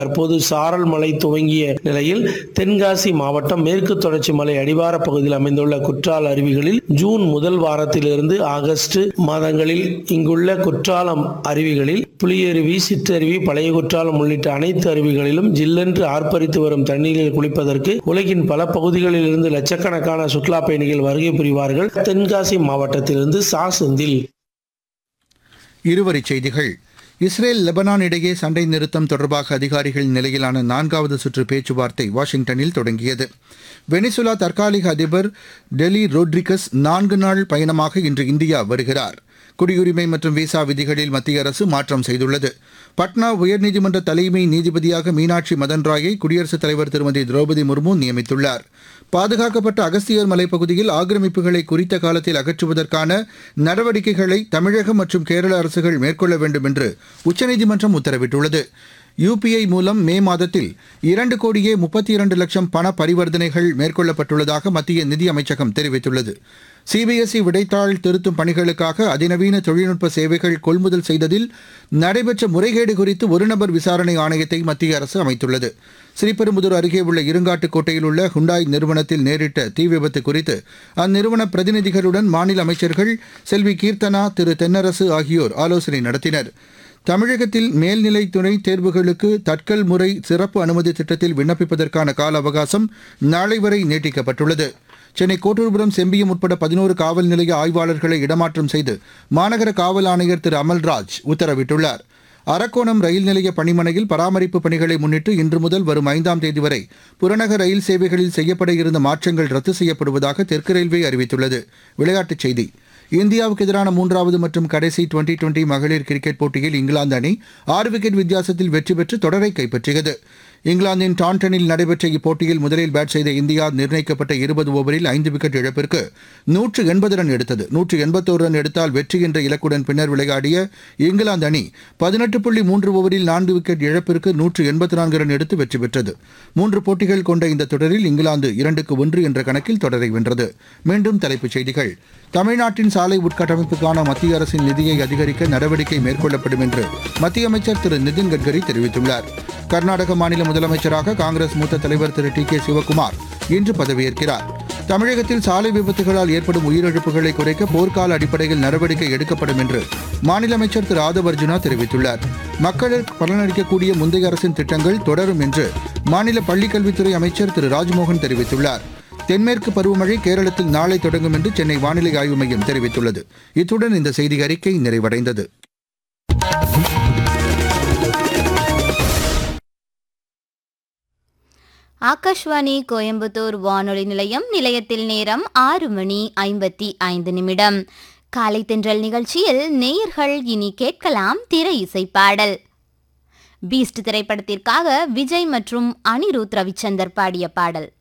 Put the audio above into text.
தற்போது சாரல் மழை துவங்கிய நிலையில் தென்காசி மாவட்டம் மேற்கு தொடர்ச்சி மலை அடிவார பகுதியில் அமைந்துள்ள குற்றால அருவிகளில் ஜூன் முதல் வாரத்திலிருந்து ஆகஸ்ட் மாதங்களில் இங்குள்ள குற்றாலம் அருவிகளில் புலியருவி சிற்றருவி பழைய குற்றாலம் உள்ளிட்ட அனைத்து அருவிகளிலும் ஜில்லென்று ஆர்ப்பரித்து வரும் தண்ணீரில் குளிப்பதற்கு உலகின் பல பகுதிகளில் இருந்து லட்சக்கணக்கான சுற்றுலா பயணிகள் வருகை புரிவார்கள் தென்காசி மாவட்டத்திலிருந்து சா செந்தில் இருவரிச் செய்திகள் இஸ்ரேல் லெபனான் இடையே சண்டை நிறுத்தம் தொடர்பாக அதிகாரிகள் நிலையிலான நான்காவது சுற்று பேச்சுவார்த்தை வாஷிங்டனில் தொடங்கியது வெனிசுலா தற்காலிக அதிபர் டெலி ரோட்ரிகஸ் நான்கு நாள் பயணமாக இன்று இந்தியா வருகிறார் குடியுரிமை மற்றும் விசா விதிகளில் மத்திய அரசு மாற்றம் செய்துள்ளது பட்னா உயர்நீதிமன்ற தலைமை நீதிபதியாக மீனாட்சி மதன் ராயை குடியரசுத் தலைவர் திருமதி திரௌபதி முர்மு நியமித்துள்ளார் பாதுகாக்கப்பட்ட அகஸ்தியர் மலைப்பகுதியில் ஆக்கிரமிப்புகளை குறித்த காலத்தில் அகற்றுவதற்கான நடவடிக்கைகளை தமிழகம் மற்றும் கேரள அரசுகள் மேற்கொள்ள வேண்டும் என்று உச்சநீதிமன்றம் உத்தரவிட்டுள்ளது யுபிஐ மூலம் மே மாதத்தில் இரண்டு கோடியே முப்பத்தி இரண்டு லட்சம் பண பரிவர்த்தனைகள் மேற்கொள்ளப்பட்டுள்ளதாக மத்திய நிதி அமைச்சகம் தெரிவித்துள்ளது சிபிஎஸ்இ விடைத்தாள் திருத்தும் பணிகளுக்காக அதிநவீன தொழில்நுட்ப சேவைகள் கொள்முதல் செய்ததில் நடைபெற்ற முறைகேடு குறித்து ஒருநபர் விசாரணை ஆணையத்தை மத்திய அரசு அமைத்துள்ளது ஸ்ரீபெரும்புதூர் அருகே உள்ள இருங்காட்டுக்கோட்டையில் உள்ள ஹுண்டாய் நிறுவனத்தில் நேரிட்ட தீ விபத்து குறித்து அந்நிறுவன பிரதிநிதிகளுடன் மாநில அமைச்சர்கள் செல்வி கீர்த்தனா திரு தென்னரசு ஆகியோர் ஆலோசனை நடத்தினர் தமிழகத்தில் மேல்நிலை துணை தேர்வுகளுக்கு தட்கல் முறை சிறப்பு அனுமதி திட்டத்தில் விண்ணப்பிப்பதற்கான கால அவகாசம் நாளை வரை நீட்டிக்கப்பட்டுள்ளது சென்னை கோட்டூர்புரம் செம்பியம் உட்பட பதினோரு காவல் நிலைய ஆய்வாளர்களை இடமாற்றம் செய்து மாநகர காவல் ஆணையர் திரு அமல்ராஜ் உத்தரவிட்டுள்ளார் அரக்கோணம் ரயில் நிலைய பணிமனையில் பராமரிப்பு பணிகளை முன்னிட்டு இன்று முதல் வரும் ஐந்தாம் தேதி வரை புறநகர் ரயில் சேவைகளில் செய்யப்பட இருந்த மாற்றங்கள் ரத்து செய்யப்படுவதாக தெற்கு ரயில்வே அறிவித்துள்ளது விளையாட்டுச் செய்தி இந்தியாவுக்கு எதிரான மூன்றாவது மற்றும் கடைசி டுவெண்டி டுவெண்டி மகளிர் கிரிக்கெட் போட்டியில் இங்கிலாந்து அணி ஆறு விக்கெட் வித்தியாசத்தில் வெற்றி பெற்று தொடரை கைப்பற்றியது இங்கிலாந்தின் டான்டனில் நடைபெற்ற இப்போட்டியில் முதலில் பேட் செய்த இந்தியா நிர்ணயிக்கப்பட்ட இருபது ஓவரில் ஐந்து விக்கெட் இழப்பிற்கு நூற்று எண்பது ரன் எடுத்தது நூற்று எண்பத்தோரு ரன் எடுத்தால் வெற்றி என்ற இலக்குடன் பின்னர் விளையாடிய இங்கிலாந்து அணி பதினெட்டு புள்ளி மூன்று ஓவரில் நான்கு விக்கெட் இழப்பிற்கு நூற்று எண்பத்தி நான்கு ரன் எடுத்து வெற்றி பெற்றது மூன்று போட்டிகள் கொண்ட இந்த தொடரில் இங்கிலாந்து இரண்டுக்கு ஒன்று என்ற கணக்கில் தொடரை வென்றது மீண்டும் தலைப்புச் செய்திகள் தமிழ்நாட்டின் சாலை உட்கட்டமைப்புக்கான மத்திய அரசின் நிதியை அதிகரிக்க நடவடிக்கை மேற்கொள்ளப்படும் என்று மத்திய அமைச்சர் திரு நிதின் கட்கரி தெரிவித்துள்ளார் கர்நாடக மாநில முதலமைச்சராக காங்கிரஸ் மூத்த தலைவர் திரு டி கே சிவக்குமார் இன்று பதவியேற்கிறார் தமிழகத்தில் சாலை விபத்துகளால் ஏற்படும் உயிரிழப்புகளை குறைக்க போர்க்கால அடிப்படையில் நடவடிக்கை எடுக்கப்படும் என்று மாநில அமைச்சர் திரு ஆதவ் அர்ஜுனா தெரிவித்துள்ளார் மக்களுக்கு பலனளிக்கக்கூடிய முந்தைய அரசின் திட்டங்கள் தொடரும் என்று மாநில பள்ளிக்கல்வித்துறை அமைச்சர் திரு ராஜ்மோகன் தெரிவித்துள்ளார் தென்மேற்கு பருவமழை கேரளத்தில் நாளை தொடங்கும் என்று சென்னை வானிலை ஆய்வு மையம் தெரிவித்துள்ளது இத்துடன் இந்த செய்தி அறிக்கை நிறைவடைந்தது ஆகாஷ்வாணி கோயம்புத்தூர் வானொலி நிலையம் நிலையத்தில் நேரம் ஆறு மணி ஐம்பத்தி ஐந்து நிமிடம் காலை தென்றல் நிகழ்ச்சியில் நேயர்கள் இனி கேட்கலாம் திரை இசை பாடல் பீஸ்ட் திரைப்படத்திற்காக விஜய் மற்றும் அனிருத் ரவிச்சந்தர் பாடிய பாடல்